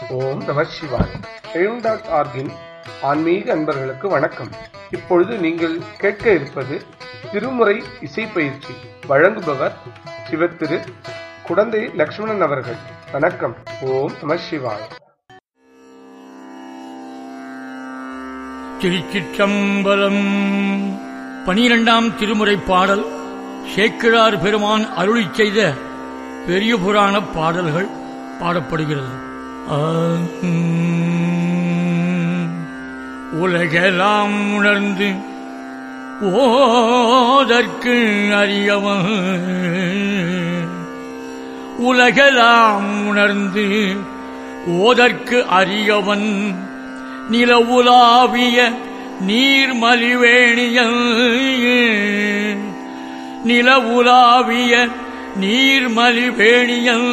ஓம் நம சிவாய் எழும் டாட் ஆர்கின் ஆன்மீக அன்பர்களுக்கு வணக்கம் இப்பொழுது நீங்கள் கேட்க இருப்பது திருமுறை இசை பயிற்சி வழங்குபவர் சிவத்திரு குடந்தை லக்ஷ்மணன் அவர்கள் வணக்கம் ஓம் நம சிவாய் திருச்சிற்றம்பலம் பனிரெண்டாம் திருமுறை பாடல் சேக்கிழார் பெருமான் அருளிச் செய்த பெரிய புராண பாடல்கள் பாடப்படுகிறது ஆம். உலகெல்லாம் உணர்ந்து ஓதற்கு அறியவன் உலகெல்லாம் உணர்ந்து ஓதற்கு அறியவன் நிலவுலாவிய நீர்மலிவேணியன் நிலவுலாவிய நீர்மலிவேணியன்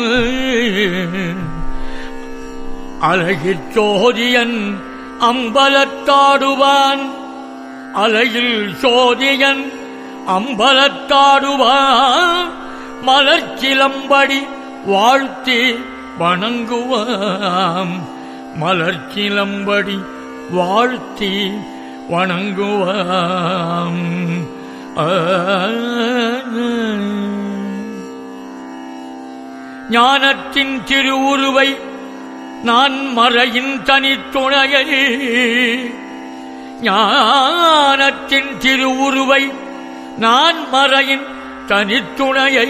அழகிற் சோதியன் அம்பலத்தாடுவான் அலையில் சோதியன் அம்பலத்தாடுவான் மலர்ச்சிலம்படி வாழ்த்தி வணங்குவாம் மலர்ச்சிலம்படி வாழ்த்தி வணங்குவாம் ஆ. ஞானத்தின் திருவுருவை நான் மறையின் தனித்துணையை ஞானத்தின் திருவுருவை நான் மறையின் தனித்துணையை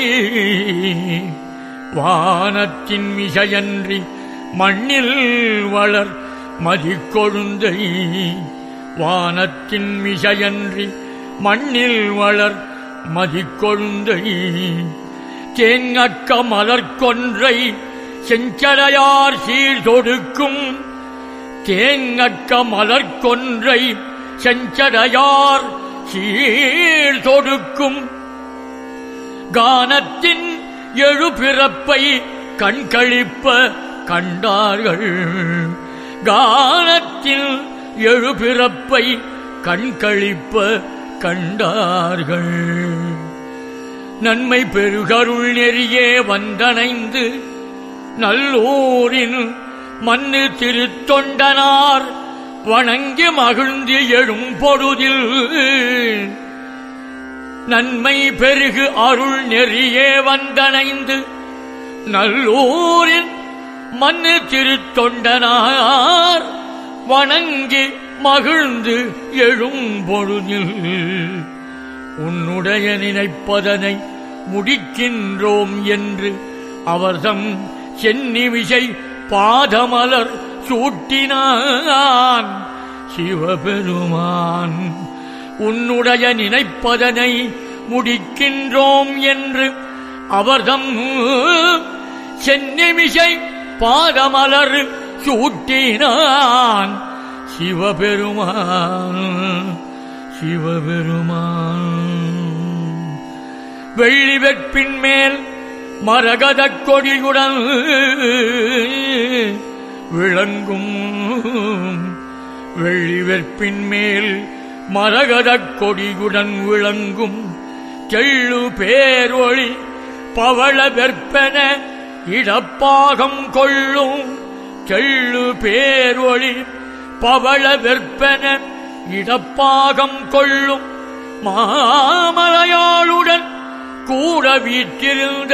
வானத்தின் மிசையன்றி மண்ணில் வளர் மதிக்கொழுந்தை வானத்தின் மிசையன்றி மண்ணில் வளர் மதிக்கொழுந்தை தேங்கக்க மலர்கொன்றை செஞ்சடையார் சீர் தொடுக்கும் தேங்கக்க மலர்கொன்றை செஞ்சடையார் சீர் தொடுக்கும் கானத்தின் எழுபிறப்பை கண்களிப்ப கண்டார்கள் கானத்தில் எழுபிறப்பை கண்களிப்ப கண்டார்கள் நன்மை பெருகருள் நெறியே வந்தணைந்து நல்லூரின் மண்ணு திருத்தொண்டனார் வணங்கி மகிழ்ந்து எழும் பொழுதில் நன்மை பெருகு அருள் நெறியே வந்தணைந்து நல்லூரின் மண்ணு திருத்தொண்டனார் வணங்கி மகிழ்ந்து எழும் பொழுதில் உன்னுடைய நினைப்பதனை முடிக்கின்றோம் என்று அவர்தம் சென்னி விசை பாதமலர் சூட்டினான் சிவபெருமான் உன்னுடைய நினைப்பதனை முடிக்கின்றோம் என்று அவர்தம் சென்னிமிசை பாதமலர் சூட்டினான் சிவபெருமான் சிவபெருமான் வெள்ளி வெற்பின் மேல் மரகதக் கொடியுடன் விளங்கும் வெள்ளி வெற்பின் மேல் மரகதக் கொடியுடன் விளங்கும் செள்ளு பேரொளி பவள வெற்பன இடப்பாகம் கொள்ளும் செள்ளு பேரொளி பவள வெற்பன இடப்பாகம் கொள்ளும் மாமலையாளுடன் கூட வீற்றிருந்த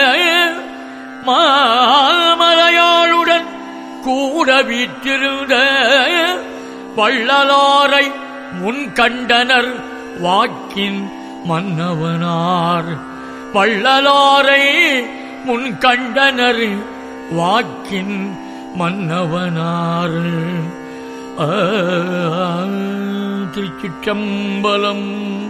மாமலையாளுடன் கூட வீற்றிருந்த வள்ளலாரை முன் கண்டனர் வாக்கின் மன்னவனார் வள்ளலாரை முன் கண்டனர் வாக்கின் மன்னவனார் ஆ, திருச்சிற்றம்பலம்